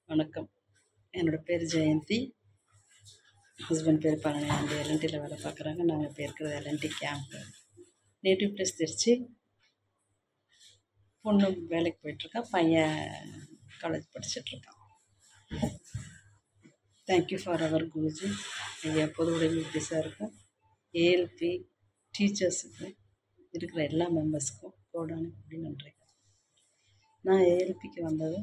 வணக்கம் என்னோடய பேர் ஜெயந்தி ஹஸ்பண்ட் பேர் பழனி அந்த எல்என்டியில் வேலை பார்க்குறாங்க நாங்கள் இப்போ இருக்கிறது LNT camp native place Trichy பொண்ணு வேலைக்கு போயிட்டுருக்கா பையன் காலேஜ் படிச்சிட்ருக்கான் தேங்க்யூ ஃபார் அவர் குருஜி ஐயா பொது உடைமைக்கு சாருக்கும் ஏஎல்பி டீச்சர்ஸுக்கு இருக்கிற எல்லா மெம்பர்ஸ்க்கும் கோடான கோடி நன்றி நான் ஏஎல்பிக்கு வந்தது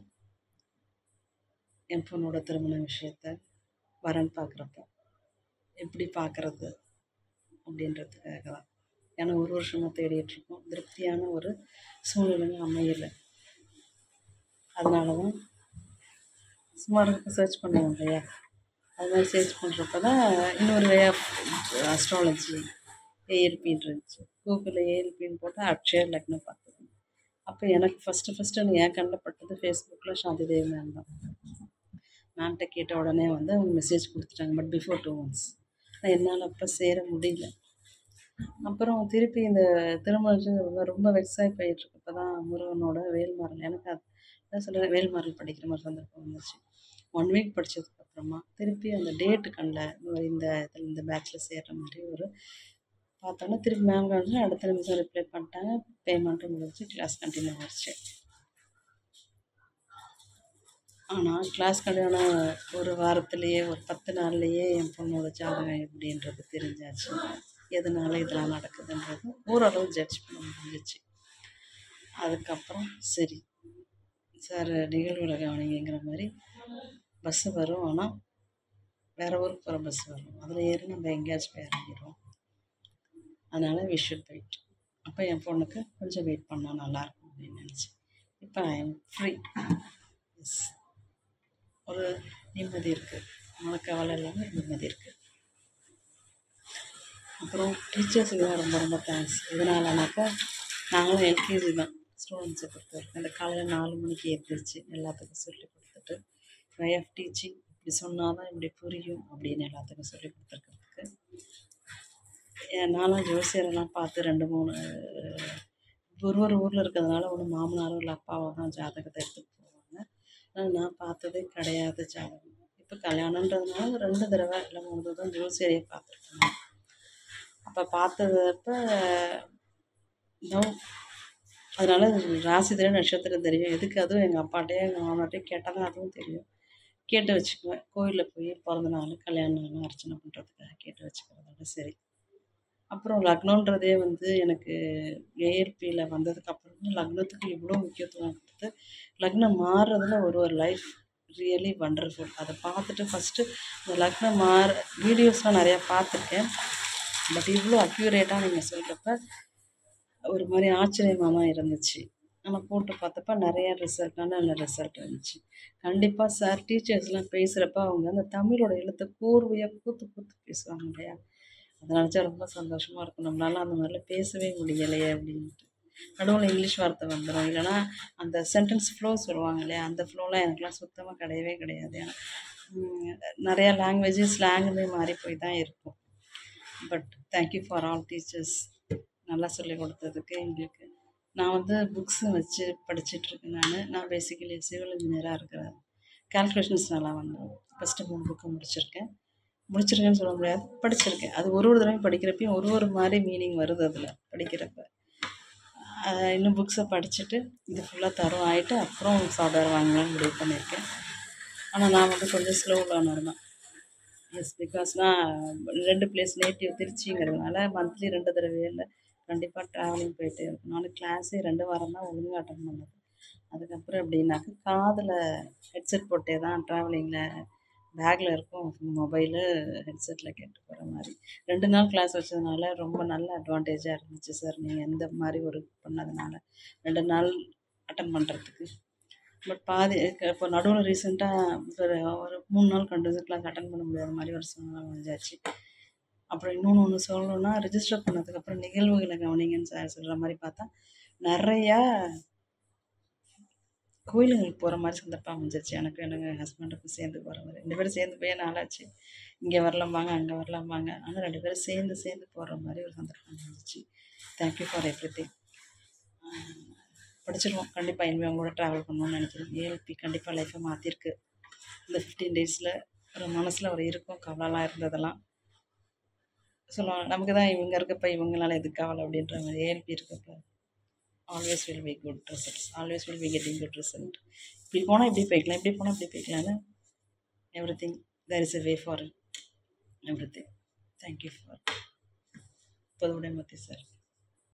என் பொண்ணோட திருமண விஷயத்த வரன் பார்க்குறப்ப எப்படி பார்க்குறது அப்படின்றதுக்காக தான் ஏன்னா ஒரு வருஷமாக தேடிட்டுருக்கோம் திருப்தியான ஒரு சூழ்நிலைங்க அமையலை அதனால தான் சும்மா சர்ச் பண்ணுவோம் இல்லையா அது மாதிரி சர்ச் பண்ணுறப்ப தான் இன்னொரு வே ஆஃப் அஸ்ட்ராலஜி ஏஎல்பின்னு இருந்துச்சு கூகுளில் ஏஎல்பின்னு போட்டால் அக்ஷய லக்னம் பார்த்தது அப்போ எனக்கு ஃபஸ்ட்டு ஃபஸ்ட்டு என் கண்ணில் பட்டது ஃபேஸ்புக்கில் சாந்தி தேவி மேம் தான் மேம்கிட்ட கேட்ட உடனே வந்து அவங்க மெசேஜ் கொடுத்துட்டாங்க பட் பிஃபோர் டூ மந்த்ஸ் என்னால் அப்போ சேர முடியல அப்புறம் திருப்பி இந்த திருமணம் ரொம்ப வெக்ஸாகி போயிட்டுருக்கு இப்போ தான் முருகனோட வேல்மாறல் எனக்கு அது அதான் சொல்கிறேன் வேல்மாறல் படிக்கிற மாதிரி சந்தர்ப்பம் வந்துச்சு ஒன் வீக் படித்ததுக்கு அப்புறமா திருப்பி அந்த டேட்டு கண்ணில் இந்த இதில் இந்த பேட்சில் சேர்கிற மாதிரி ஒரு பார்த்தோன்னா திருப்பி மேம் காமிச்சு அடுத்த நிமிஷம் ரிப்ளை பண்ணிட்டாங்க பேமெண்ட்டும் முடிஞ்சு கிளாஸ் கண்டினியூ ஆகிடுச்சு ஆனால் கிளாஸ் கல்யாண ஒரு வாரத்துலேயே ஒரு பத்து நாள்லேயே என் பொண்ணோட ஜாதகம் எப்படின்றது தெரிஞ்சாச்சு எதனால இதெல்லாம் நடக்குதுன்றது ஓரளவு ஜட்ஜ் பண்ண முடிஞ்சிச்சு அதுக்கப்புறம் சரி சார் நிகழ்வுல கவனிங்கிற மாதிரி பஸ்ஸு வரும் ஆனால் வேறு ஊருக்கு போகிற பஸ் வரும் அதில் ஏறி நம்ம எங்கேயாச்சும் போய் இறங்கிடுவோம் அதனால் வி ஷுட் வெயிட் அப்போ என் பொண்ணுக்கு கொஞ்சம் வெயிட் பண்ணால் நல்லாயிருக்கும் அப்படின்னு நினச்சேன் இப்போ ஐ எம் ஃப்ரீ எஸ் ஒரு நிம்மதி இருக்குது மனக்கவலை இல்லாமல் நிம்மதி இருக்குது அப்புறம் டீச்சர்ஸுக்கு தான் ரொம்ப ரொம்ப தேங்க்ஸ் எதனாலனாக்கா நாங்களும் எல்கேஜி தான் ஸ்டூடெண்ட்ஸை பொறுத்த வரைக்கும் அந்த காலையில் நாலு மணிக்கு எழுந்திரிச்சு எல்லாத்துக்கும் சொல்லி கொடுத்துட்டு வே ஆஃப் டீச்சிங் இப்படி சொன்னால் தான் இப்படி புரியும் அப்படின்னு எல்லாத்துக்கும் சொல்லி கொடுத்துருக்கிறதுக்கு நானும் ஜோசியரெல்லாம் பார்த்து ரெண்டு மூணு ஒரு ஒரு ஊரில் இருக்கிறதுனால ஒன்று மாமனாரோ இல்லை அப்பாவோ தான் ஜாதகத்தை எடுத்துகிட்டு போவாங்க ஆனால் நான் பார்த்ததே கிடையாது ஜாதகம் இப்போ கல்யாணன்றதுனால ரெண்டு தடவை இல்லை மூணு தடவை தான் ஜோசியரையே பார்த்துருக்கேன் அப்போ பார்த்ததப்ப நோ அதனால் ராசி தெரியும் நட்சத்திரம் தெரியும் எதுக்கு அதுவும் எங்கள் அப்பாட்டையும் எங்கள் மாமாட்டையும் கேட்டால் தான் அதுவும் தெரியும் கேட்டு வச்சுக்குவேன் கோயிலில் போய் பிறந்த நாள் கல்யாண நாள் அர்ச்சனை பண்ணுறதுக்காக கேட்டு வச்சுக்கிறதோட சரி அப்புறம் லக்னோன்றதே வந்து எனக்கு ஏஎல்பியில் வந்ததுக்கப்புறம் லக்னத்துக்கு இவ்வளோ முக்கியத்துவம் கொடுத்து லக்னம் மாறுறதுல ஒரு ஒரு லைஃப் ரியலி வண்டர்ஃபுல் அதை பார்த்துட்டு ஃபஸ்ட்டு இந்த லக்னம் மாற வீடியோஸ்லாம் நிறையா பார்த்துருக்கேன் பட் இவ்வளோ அக்யூரேட்டாக நீங்கள் சொல்கிறப்ப ஒரு மாதிரி ஆச்சரியமாக தான் இருந்துச்சு ஆனால் போட்டு பார்த்தப்ப நிறையா ரிசல்ட் நல்ல நல்ல ரிசல்ட் இருந்துச்சு கண்டிப்பாக சார் டீச்சர்ஸ்லாம் பேசுகிறப்ப அவங்க அந்த தமிழோட எழுத்தை கூர்வையாக கூத்து கூத்து பேசுவாங்க இல்லையா அதை நினச்சா ரொம்ப சந்தோஷமாக இருக்கும் நம்மளால அந்த மாதிரிலாம் பேசவே முடியலையே அப்படின்ட்டு நடுவில் இங்கிலீஷ் வார்த்தை வந்துடும் இல்லைனா அந்த சென்டென்ஸ் ஃப்ளோ சொல்லுவாங்க இல்லையா அந்த ஃப்ளோலாம் எனக்குலாம் சுத்தமாக கிடையவே கிடையாது ஏன்னா நிறையா லாங்குவேஜ் ஸ்லாங்குமே மாறி போய் தான் இருக்கும் but thank you for all teachers நல்லா சொல்லி கொடுத்ததுக்கு எங்களுக்கு நான் வந்து புக்ஸு வச்சு படிச்சிட்ருக்கேன் நான் நான் பேசிக்கலி சிவில் இன்ஜினியராக இருக்கிறேன் கால்குலேஷன்ஸ் நல்லா வந்து ஃபஸ்ட்டு மூணு புக்கு முடிச்சிருக்கேன் முடிச்சிருக்கேன்னு சொல்ல முடியாது படிச்சிருக்கேன் அது ஒரு ஒரு தடவையும் படிக்கிறப்பையும் ஒரு ஒரு மாதிரி மீனிங் வருது அதில் படிக்கிறப்ப இன்னும் புக்ஸை படிச்சுட்டு இது ஃபுல்லாக தரம் ஆகிட்டு அப்புறம் சாஃப்ட்வேர் வாங்கலாம்னு முடிவு பண்ணியிருக்கேன் ஆனால் நான் வந்து கொஞ்சம் ஸ்லோ லேர்னர் தான் எஸ் பிகாஸ் நான் ரெண்டு பிளேஸ் நேட்டிவ் திருச்சிங்கிறதுனால மந்த்லி ரெண்டு தடவை இல்லை கண்டிப்பாக ட்ராவலிங் போயிட்டே இருக்கும் நானும் கிளாஸே ரெண்டு வாரம் தான் ஒழுங்காக அட்டன் பண்ணது அதுக்கப்புறம் எப்படின்னாக்கா காதில் ஹெட்செட் போட்டே தான் ட்ராவலிங்கில் பேக்கில் இருக்கும் மொபைலு ஹெட்செட்டில் கேட்டு போகிற மாதிரி ரெண்டு நாள் கிளாஸ் வச்சதுனால ரொம்ப நல்ல அட்வான்டேஜாக இருந்துச்சு சார் நீங்கள் எந்த மாதிரி ஒரு பண்ணதுனால ரெண்டு நாள் அட்டன் பண்ணுறதுக்கு பட் பாதி இப்போ நடுவில் ரீசெண்டாக ஒரு மூணு நாள் கண்டினியூஸ் கிளாஸ் அட்டன் பண்ண முடியாத மாதிரி ஒரு சூழ்நிலை வந்துச்சு அப்புறம் இன்னொன்று ஒன்று சொல்லணுன்னா ரிஜிஸ்டர் பண்ணதுக்கப்புறம் நிகழ்வுகளை கவனிங்கன்னு சார் சொல்கிற மாதிரி பார்த்தா நிறையா கோயிலுங்களுக்கு போகிற மாதிரி சந்தர்ப்பம் அமைஞ்சிருச்சு எனக்கு எனக்கு ஹஸ்பண்டுக்கும் சேர்ந்து போகிற மாதிரி ரெண்டு பேரும் சேர்ந்து போய் நாளாச்சு இங்கே வரலாமாங்க அங்கே வரலாமாங்க ஆனால் ரெண்டு பேரும் சேர்ந்து சேர்ந்து போகிற மாதிரி ஒரு சந்தர்ப்பம் அமைஞ்சிச்சு தேங்க்யூ ஃபார் எவ்ரி திங் படிச்சிருவோம் கண்டிப்பாக இனிமேல் அவங்களோட ட்ராவல் பண்ணணும்னு நினைக்கிறேன் ஏஎல்பி கண்டிப்பாக லைஃப்பை மாற்றிருக்கு இந்த ஃபிஃப்டீன் டேஸில் ஒரு மனசில் ஒரு இருக்கும் கவலைலாம் இருந்ததெல்லாம் சொல்லுவாங்க நமக்கு தான் இவங்க இருக்கப்ப இவங்களால எதுக்கு கவலை அப்படின்ற மாதிரி ஏஎல்பி இருக்கப்ப always will be good results always will be getting good result இப்படி போனால் இப்படி போய்க்கலாம் இப்படி போனால் இப்படி போய்க்கலான்னு everything there is a way for everything thank you for Pothuvudaimoorthy sir